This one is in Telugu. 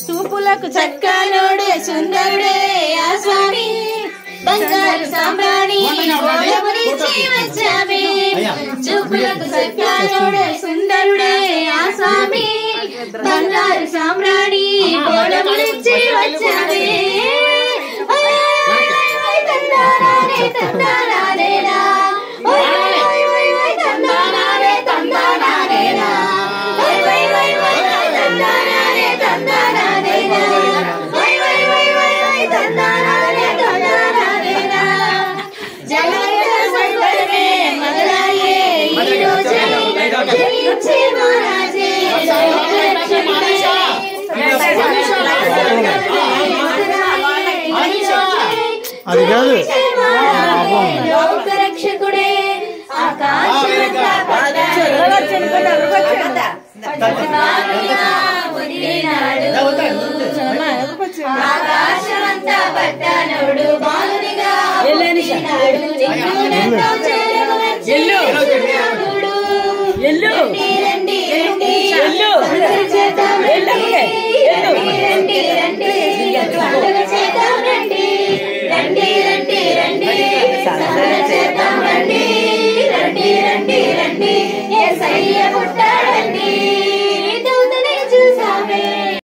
చూపులకు చక్కనుడే సుందరుడే ఆ స్వామి బంగారు సాంబ్రాణి గోడమునిచ్చి వచ్చామే చూపులకు చక్కనుడే సుందరుడే ఆ స్వామి బంగారు సాంబ్రాణి గోడమునిచ్చి వచ్చామే ఓయ్ ఓయ్ ఓయ్ ఓయ్ తందానారే తందానారేరా ఓయ్ ఓయ్ ఓయ్ ఓయ్ తందానారే తందానారేరా ఓయ్ ఓయ్ ఓయ్ ఓయ్ ఓయ్ తందానారే తందానారేరా ఓయ్ ఓయ్ ఓయ్ ఓయ్ ఓయ్ తందానారే తందానారేరా జగదేక సంబరమే మొదలాయే ఈ రోజే జయించే మహారాజే అది కాదు. లోక రక్షకుడే ఆకాశమంతా ఆకాశమంతా పట్టానవుడు బాలునిగా పుట్టినాడు. నిన్నునెంతో చేరను వచ్చేనాడు. రండి, రండి, రండి. పండుగ చేద్దాం రండి. రండి, రండి, రండి. పండుగ చేద్దాం రండి. రండి, రండి, రండి. పండుగ చేద్దాం రండి. రండి, రండి, రండి. యేసయ్య